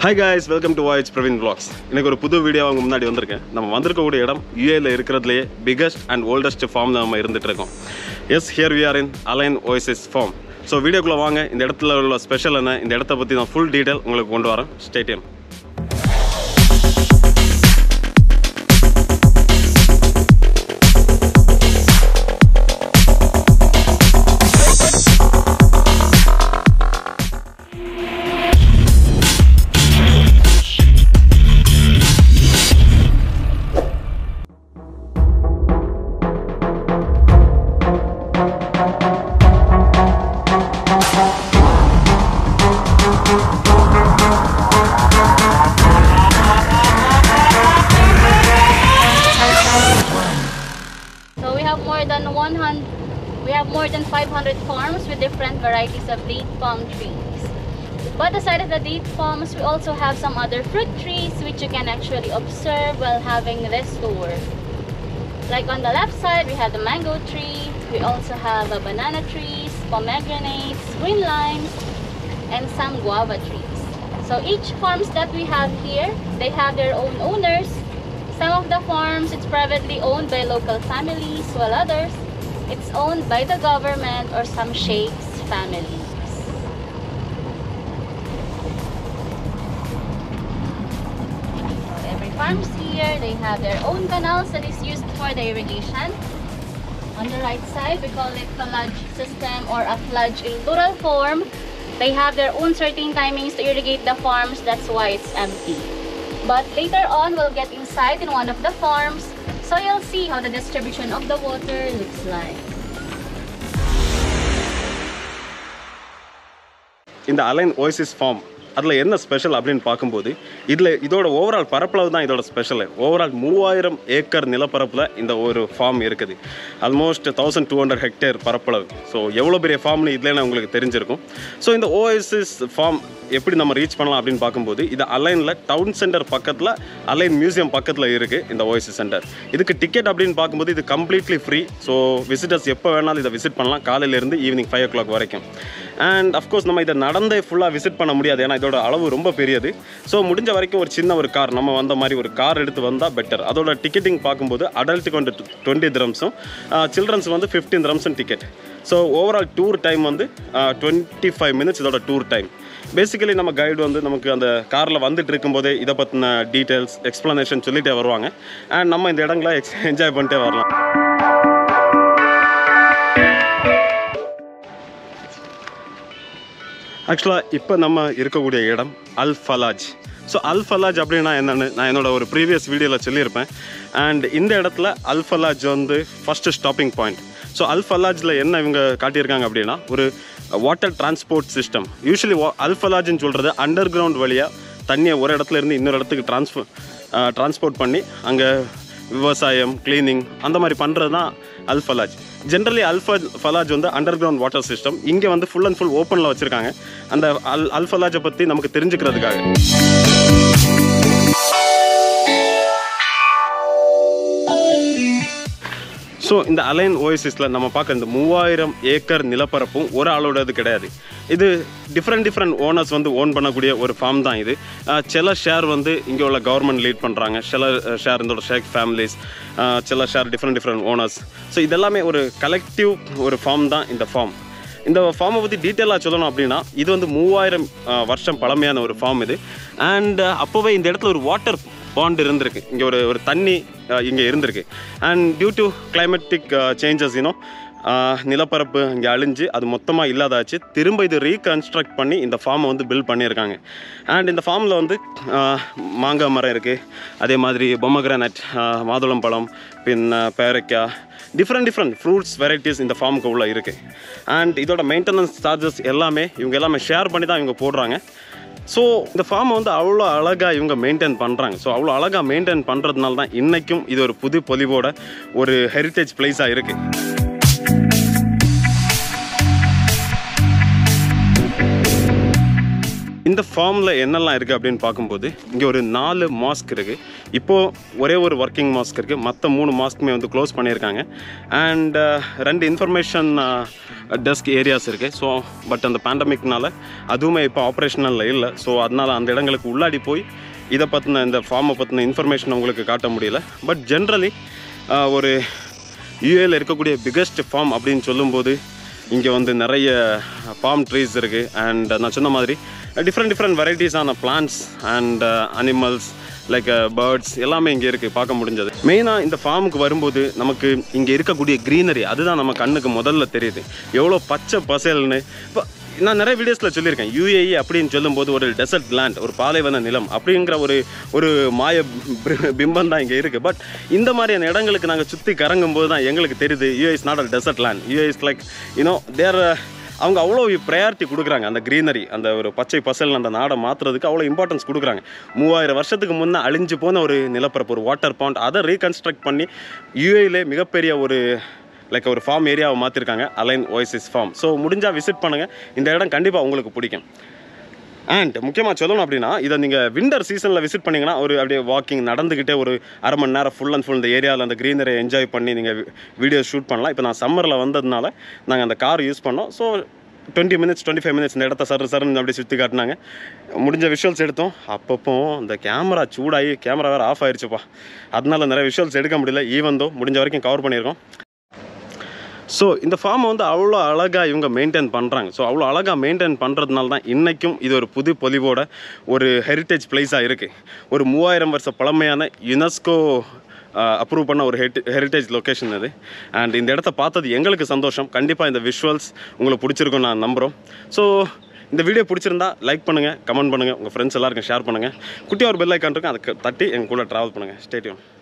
Hi guys welcome to voice Praveen vlogs எனக்கு ஒரு புது வீடியோ அவங்க முன்னாடி வந்திருக்கேன் நம்ம வந்திருக்கக்கூடிய இடம் யூஏல இருக்கிறதுலேயே பிகஸ்ட் அண்ட் ஓல்டஸ்ட் ஃபார்மில் நம்ம இருந்துட்டு இருக்கோம் yes here we are in Al Ain oasis farm so வீடியோக்குள்ளே வாங்க இந்த இடத்துல உள்ள ஸ்பெஷல் என்ன இந்த இடத்த பற்றி நான் ஃபுல் டீட்டெயில் உங்களுக்கு கொண்டு வரேன் stadium So we have more than 100, we have more than 500 farms with different varieties of date palm trees. But aside of the date palms, we also have some other fruit trees which you can actually observe while having this tour. Like on the left side, we have the mango tree. We also have uh, banana trees, pomegranates, green limes, and some guava trees. So each farms that we have here, they have their own owners. Some of the farms, it's privately owned by local families, while others, it's owned by the government or some sheikhs' families. So every farms here, they have their own canals that is used for the irrigation. On the right side, we call it fludge system or a fludge in plural form. They have their own certain timings to irrigate the farms, that's why it's empty. But later on, we'll get inside in one of the farms, so you'll see how the distribution of the water looks like. இந்த Al Ain oasis farm அதில் என்ன special அப்படின்னு பார்க்கும்போது இதில் இதோட overall பரப்பளவு தான் இதோட ஸ்பெஷல் ஓவரால் மூவாயிரம் ஏக்கர் நிலப்பரப்பில் இந்த ஒரு ஃபார்ம் இருக்குது almost thousand two hundred hectare பரப்பளவு ஸோ எவ்வளோ பெரிய ஃபார்ம்னு இதுலேயே உங்களுக்கு தெரிஞ்சிருக்கும் ஸோ இந்த ஓஎஸ்எஸ் ஃபார்ம் எப்படி நம்ம ரீச் பண்ணலாம் அப்படின்னு பார்க்கும்போது இது அலைனில் டவுன் சென்டர் பக்கத்தில் அலைன் மியூசியம் பக்கத்தில் இருக்குது இந்த ஓஎஸ்எஸ் சென்டர் இதுக்கு டிக்கெட் அப்படின்னு பார்க்கும்போது இது கம்ப்ளீட்லி ஃப்ரீ ஸோ விசிட்டர்ஸ் எப்போ வேணாலும் இதை விசிட் பண்ணலாம் காலையிலேருந்து ஈவினிங் ஃபைவ் ஓ கிளாக் வரைக்கும் அண்ட் அஃப்கோர்ஸ் நம்ம இதை நடந்தே ஃபுல்லாக விசிட் பண்ண முடியாது ஏன்னா இதோட அளவு ரொம்ப பெரியது ஸோ முடிஞ்ச வரைக்கும் ஒரு சின்ன ஒரு கார் நம்ம வந்த மாதிரி ஒரு கார் எடுத்து வந்தால் பெட்டர் அதோட டிக்கெட்டிங் பார்க்கும்போது அடல்ட்டுக்கு வந்து டுவெண்ட்டி திரம்ஸும் சில்ட்ரன்ஸ் வந்து ஃபிஃப்டீன் திரம்ஸும் ticket so overall tour time வந்து டுவெண்ட்டி ஃபைவ் மினிட்ஸ் இதோட டூர் டைம் பேசிக்கலி நம்ம கைடு வந்து நமக்கு அந்த காரில் வந்துட்டு இருக்கும்போதே இதை பற்றின டீட்டெயில்ஸ் எக்ஸ்ப்ளனேஷன் சொல்லிட்டே வருவாங்க அண்ட் நம்ம இந்த இடங்களை எக்ஸ் என்ஜாய் பண்ணிட்டே வரலாம் ஆக்சுவலாக இப்போ நம்ம இருக்கக்கூடிய இடம் அல் ஃபலாஜ் ஸோ அல் ஃபலாஜ் அப்படின்னா என்னென்னு நான் என்னோட ஒரு ப்ரீவியஸ் வீடியோவில் சொல்லியிருப்பேன் அண்ட் இந்த இடத்துல அல் ஃபலாஜ் வந்து first stopping point so Al ஃபலாஜில் என்ன இவங்க காட்டியிருக்காங்க அப்படின்னா ஒரு water transport system usually Al ஃபலாஜ்னு சொல்கிறது அண்டர் கிரவுண்ட் வழியாக தண்ணியை ஒரு இடத்துல இருந்து இன்னொரு இடத்துக்கு ட்ரான்ஸ்ஃபர் டிரான்ஸ்போர்ட் பண்ணி அங்கே விவசாயம் க்ளீனிங் அந்த மாதிரி பண்ணுறது தான் அல் ஃபலாஜ் ஜென்ரலி அல்ஃபா ஃபலாஜ் வந்து அண்டர் கிரவுண்ட் வாட்டர் சிஸ்டம் இங்கே வந்து ஃபுல் அண்ட் ஃபுல் ஓப்பனில் வச்சுருக்காங்க அந்த அல் அல் ஃபலாஜை பற்றி நமக்கு தெரிஞ்சுக்கிறதுக்காக ஸோ இந்த அலைன் ஓஎசிஸில் நம்ம பார்க்க இந்த மூவாயிரம் ஏக்கர் நிலப்பரப்பும் ஒரு ஆளோடது கிடையாது இது டிஃப்ரெண்ட் டிஃப்ரெண்ட் ஓனர்ஸ் வந்து ஓன் பண்ணக்கூடிய ஒரு ஃபார்ம் தான் இது அஹ் சில ஷேர் வந்து இங்கே உள்ள கவர்மெண்ட் லீட் பண்ணுறாங்க சில ஷேர் இதோட ஷேக் ஃபேமிலிஸ் சில share different different owners so இதெல்லாமே ஒரு கலெக்டிவ் ஒரு ஃபார்ம் தான் இந்த ஃபார்ம் இந்த ஃபார்மை பற்றி டீட்டெயிலாக சொல்லணும் அப்படின்னா இது வந்து மூவாயிரம் அஹ், வருஷம் பழமையான ஒரு ஃபார்ம் இது அண்ட் அப்போவே இந்த இடத்துல ஒரு வாட்டர் பாண்ட் இருந்திருக்கு இங்கே ஒரு ஒரு தண்ணி இங்கே இருந்திருக்கு and due to climatic changes you know நிலப்பரப்பு இங்கே அழிஞ்சு அது மொத்தமாக இல்லாதாச்சு திரும்ப இது ரீகன்ஸ்ட்ரக்ட் பண்ணி இந்த ஃபார்மை வந்து பில்ட் பண்ணியிருக்காங்க அண்ட் இந்த ஃபார்மில் வந்து ஆஹ், மாங்காய் மரம் இருக்குது அதே மாதிரி பொம்மக்ரானட் மாதுளம்பழம் பின்ன பேரைக்காய் டிஃப்ரெண்ட் டிஃப்ரெண்ட் ஃப்ரூட்ஸ் வெரைட்டிஸ் இந்த ஃபார்முக்கு உள்ள இருக்குது அண்ட் இதோட மெயின்டெனன்ஸ் சார்ஜஸ் எல்லாமே இவங்க எல்லாமே ஷேர் பண்ணி தான் இவங்க போடுறாங்க ஸோ இந்த ஃபார்மை வந்து அவ்வளோ அழகாக இவங்க மெயின்டைன் பண்ணுறாங்க ஸோ அவ்வளோ அழகாக மெயின்டைன் பண்ணுறதுனால தான் இன்றைக்கும் இது ஒரு புது பொலிவோட ஒரு ஹெரிட்டேஜ் பிளேஸாக இருக்குது இந்த ஃபார்மில் என்னெல்லாம் இருக்குது அப்படின்னு பார்க்கும்போது இங்கே ஒரு நாலு மாஸ்க் இருக்குது இப்போது ஒரே ஒரு ஒர்க்கிங் மாஸ்க் இருக்குது மற்ற மூணு மாஸ்க்குமே வந்து க்ளோஸ் பண்ணியிருக்காங்க அண்ட் ரெண்டு இன்ஃபர்மேஷன் டெஸ்க் ஏரியாஸ் இருக்குது ஸோ பட் அந்த பேண்டமிக்னால அதுவுமே இப்போ ஆப்ரேஷனலில் இல்லை ஸோ அதனால் அந்த இடங்களுக்கு உள்ளாடி போய் இதை பற்றின இந்த ஃபார்மை பற்றின இன்ஃபர்மேஷன் உங்களுக்கு காட்ட முடியல பட் ஜென்ரலி ஒரு யூஏல இருக்கக்கூடிய பிக்கஸ்ட் ஃபார்ம் அப்படின்னு சொல்லும்போது இங்கே வந்து நிறைய பாம் ட்ரீஸ் இருக்குது அண்ட் நான் சொன்ன மாதிரி டிஃப்ரெண்ட் டிஃப்ரெண்ட் வெரைட்டிஸான plants and animals like birds எல்லாமே இங்கே இருக்குது பார்க்க முடிஞ்சது மெயினாக இந்த ஃபார்முக்கு வரும்போது நமக்கு இங்கே இருக்கக்கூடிய க்ரீனரி அதுதான் நம்ம கண்ணுக்கு முதல்ல தெரியுது எவ்வளோ பச்சை பசேல்னு இப்போ நான் நிறைய வீடியோஸில் சொல்லியிருக்கேன் யூஏஇ அப்படின்னு சொல்லும்போது ஒரு டெசர்ட் லேண்ட் ஒரு பாலைவன நிலம் அப்படிங்கிற ஒரு ஒரு மாய பி- பிம்பம் தான் இங்கே இருக்குது பட் இந்த மாதிரியான இடங்களுக்கு நாங்கள் சுற்றி கறங்கும் போது தான் எங்களுக்கு தெரியுது UAE is not a desert land UAE is like you know there அவங்க அவ்வளோ ப்ரையாரிட்டி கொடுக்குறாங்க அந்த க்ரீனரி அந்த ஒரு பச்சை பசல் அந்த நாடை மாற்றுறதுக்கு அவ்வளோ இம்பார்ட்டன்ஸ் கொடுக்குறாங்க மூவாயிரம் வருஷத்துக்கு முன்னே அழிஞ்சு போன ஒரு நிலப்பரப்பு ஒரு வாட்டர் பாண்ட் அதை ரீகன்ஸ்ட்ரக்ட் பண்ணி யூஏயிலே மிகப்பெரிய ஒரு லைக் ஒரு ஃபார்ம் ஏரியாவை மாற்றிருக்காங்க அலைன் ஓய்சிஸ் ஃபார்ம் ஸோ முடிஞ்சால் விசிட் பண்ணுங்கள் இந்த இடம் கண்டிப்பாக உங்களுக்கு பிடிக்கும் அண்ட் முக்கியமாக சொல்லணும் அப்படின்னா இதை நீங்கள் விண்டர் சீசனில் விசிட் பண்ணிங்கன்னா ஒரு அப்படியே வாக்கிங் நடந்துக்கிட்டே ஒரு அரை மணி நேரம் ஃபுல் அண்ட் ஃபுல் இந்த ஏரியாவில் அந்த க்ரீனரை என்ஜாய் பண்ணி நீங்கள் வீடியோ ஷூட் பண்ணலாம் இப்போ நான் சம்மரில் வந்ததுனால நாங்கள் அந்த கார் யூஸ் பண்ணோம் so twenty minutes twenty five minutes இந்த இடத்த சரு சருன்னு அப்படி சுற்றி காட்டினாங்க முடிஞ்ச விஷுவல்ஸ் எடுத்தோம் அப்பப்போ இந்த கேமரா சூடாகி கேமரா வேறு ஆஃப் ஆயிடுச்சுப்பா அதனால நிறைய விஷுவல்ஸ் எடுக்க முடியல ஈவன் தோ முடிஞ்ச வரைக்கும் கவர் பண்ணியிருக்கோம் ஸோ இந்த ஃபார்மை வந்து அவ்வளோ அழகாக இவங்க மெயின்டைன் பண்ணுறாங்க ஸோ அவ்வளோ அழகாக மெயின்டைன் பண்ணுறதுனால தான் இன்றைக்கும் இது ஒரு புது பொலிவோட ஒரு ஹெரிட்டேஜ் பிளேஸாக இருக்குது ஒரு மூவாயிரம் வருஷ பழமையான யுனெஸ்கோ அப்ரூவ் பண்ண ஒரு ஹெட் ஹெரிட்டேஜ் லொக்கேஷன் இது அண்ட் இந்த இடத்த பார்த்தது எங்களுக்கு சந்தோஷம் கண்டிப்பாக இந்த விஷுவல்ஸ் உங்களுக்கு பிடிச்சிருக்கும் நான் நம்புகிறோம் ஸோ இந்த வீடியோ பிடிச்சிருந்தா லைக் பண்ணுங்கள் கமெண்ட் பண்ணுங்கள் உங்கள் ஃப்ரெண்ட்ஸ் எல்லாருக்கும் ஷேர் பண்ணுங்கள் குட்டி ஒரு பெல் ஐக்கான் இருக்கும் அதுக்கு தட்டி எங்க கூட ட்ராவல் பண்ணுங்கள் ஸ்டேடியம்